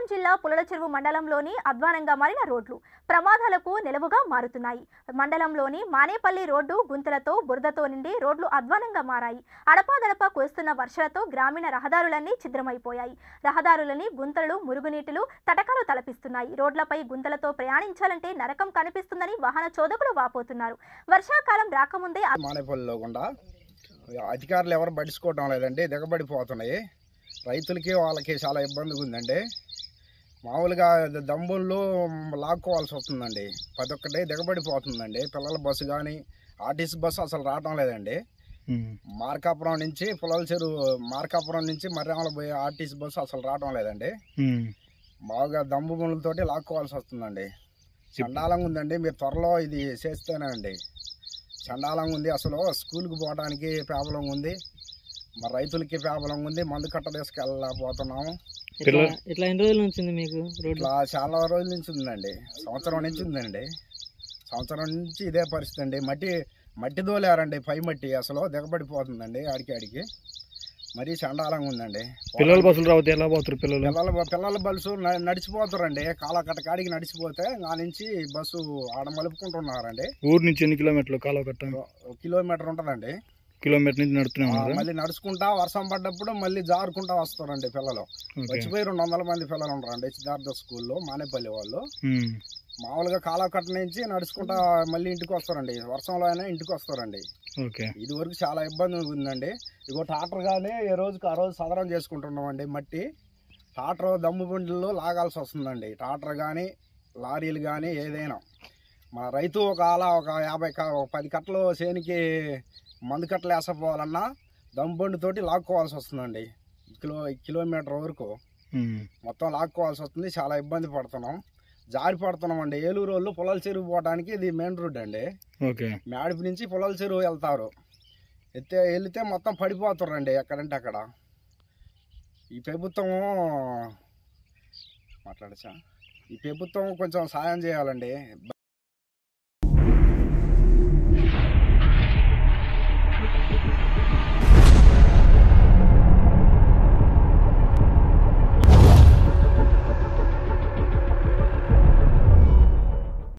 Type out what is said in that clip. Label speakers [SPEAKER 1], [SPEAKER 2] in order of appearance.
[SPEAKER 1] జిల్లా పులల చెరువు మండలంలోని అధ్వానంగా మారిన రోడ్లు ప్రమాదాలకు నిలవుగా మారుతున్నాయి మండలంలోని మానేపల్లి రోడ్డు గుంతలతో బురదతో నిండి రోడ్లు అధ్వానంగా మారాయి అడపాదడపా కురుస్తున్న వర్షాలతో గ్రామీణ రహదారులన్నీ ఛిద్రమైపోయాయి రహదారులని గుంతలు మురుగునీటిలు తటకాలు తలపిస్తున్నాయి రోడ్లపై గుంతలతో ప్రయాణించాలంటే నరకం కనిపిస్తుందని వాహన చోదకులు వాపోతున్నారు వర్షాకాలం రాకముందే
[SPEAKER 2] మానేపల్లిలో గుండా అధికారులు ఎవరు పట్టించుకోవడం లేదండి దిగబడిపోతున్నాయి రైతులకి వాళ్ళకి చాలా ఇబ్బందిగా ఉందండి మామూలుగా దంబుల్లో లాక్కోవాల్సి వస్తుందండి ప్రతి ఒక్కటి దిగబడిపోతుందండి పిల్లల బస్సు కానీ ఆర్టీసీ బస్సు అసలు రావడం లేదండి మార్కాపురం నుంచి పొలాల చెరువు మార్కాపురం నుంచి మర్యామల పోయే ఆర్టీసీ బస్సు అసలు రావడం లేదండి బాగా దంబు ముళ్ళతోటి లాక్కోవాల్సి వస్తుందండి చండాలంగా ఉందండి మీరు త్వరలో ఇది చేస్తేనే అండి చండాలంగా ఉంది అసలు స్కూల్కి పోవడానికి ప్రాబ్లం ఉంది మరి రైతులకి ప్రాబ్లం ఉంది మందు కట్ట తీసుకెళ్ళలేకపోతున్నాము
[SPEAKER 3] ఇట్లా ఇట్లా ఎన్ని రోజుల నుంచి ఉంది మీకు రోడ్లు
[SPEAKER 2] ఇట్లా చాలా రోజుల నుంచి ఉందండి సంవత్సరం నుంచి ఉందండి సంవత్సరం నుంచి ఇదే పరిస్థితి అండి మట్టి మట్టి దోలేరండి పై మట్టి అసలు దిగబడిపోతుందండి ఆడికి ఆడికి మరీ చండాలంగా ఉందండి
[SPEAKER 3] పిల్లల బస్సులు రావద్దు ఎలా పోతారు పిల్లలు
[SPEAKER 2] పిల్లల పిల్లల బస్సు న- నడిచిపోతారండి కాలకట్ట కాడికి నడిచిపోతే ఆ నుంచి బస్సు ఆడ మలుపుకుంటున్నారండి
[SPEAKER 3] ఊరు నుంచి ఎన్ని కిలోమీటర్లు కాలువ కట్ట
[SPEAKER 2] ఒక కిలోమీటర్ ఉంటుందండి
[SPEAKER 3] కిలోమీటర్ నుంచి నడుతూనే
[SPEAKER 2] ఆ,
[SPEAKER 3] ఉన్నారా
[SPEAKER 2] మళ్ళీ నడుచుకుంటా వర్షం పడ్డప్పుడు మళ్ళీ జారుకుంటా వస్తారండి పిల్లలు
[SPEAKER 3] ఓకే
[SPEAKER 2] వచ్చిపోయి రెండు వందల మంది పిల్లలు ఉంటారండి సిద్ధార్థ స్కూల్లో మానేపల్లి వాళ్ళు
[SPEAKER 3] ఉమ్.
[SPEAKER 2] మామూలుగా కాలకట్ట నుంచి నడుచుకుంటా మళ్ళీ ఇంటికి వస్తారండి వర్షంలో అయినా ఇంటికి వస్తారండి
[SPEAKER 3] ఓకే
[SPEAKER 2] ఇది వరకు చాలా ఇబ్బంది ఉందండి ఇగో టాటర్ కానీ ఏ రోజుకి ఆ రోజు సదరం చేసుకుంటున్నామండి మట్టి టాటర్ దమ్ము బండిలో లాగాల్సి వస్తుందండి టాటర్ కానీ లారీలు కానీ ఏదైనా మా రైతు ఒక అలా ఒక యాభై క- ఒక పది కట్టలు చేనికి మందు కట్టలు వేసపోవాలన్నా దమ్ము బండితోటి లాక్కోవాల్సి వస్తుందండి కిలో కిలోమీటర్ వరకు
[SPEAKER 3] ఉమ్.
[SPEAKER 2] మొత్తం లాక్కోవాల్సి వస్తుంది చాలా ఇబ్బంది పడుతున్నాం జారి పడుతున్నాం అండి ఏలూరు వాళ్ళు పొలాల చెరువు పోవడానికి ఇది మెయిన్ రోడ్ అండి
[SPEAKER 3] ఓకే
[SPEAKER 2] మేడపు నుంచి పొలాల చెరువు వెళ్తారు ఎత్తే వెళితే మొత్తం పడిపోతారండి ఎక్కడంటే అక్కడ ఈ ప్రభుత్వం మాట్లాడచ్చా ఈ ప్రభుత్వం కొంచెం సాయం చేయాలండి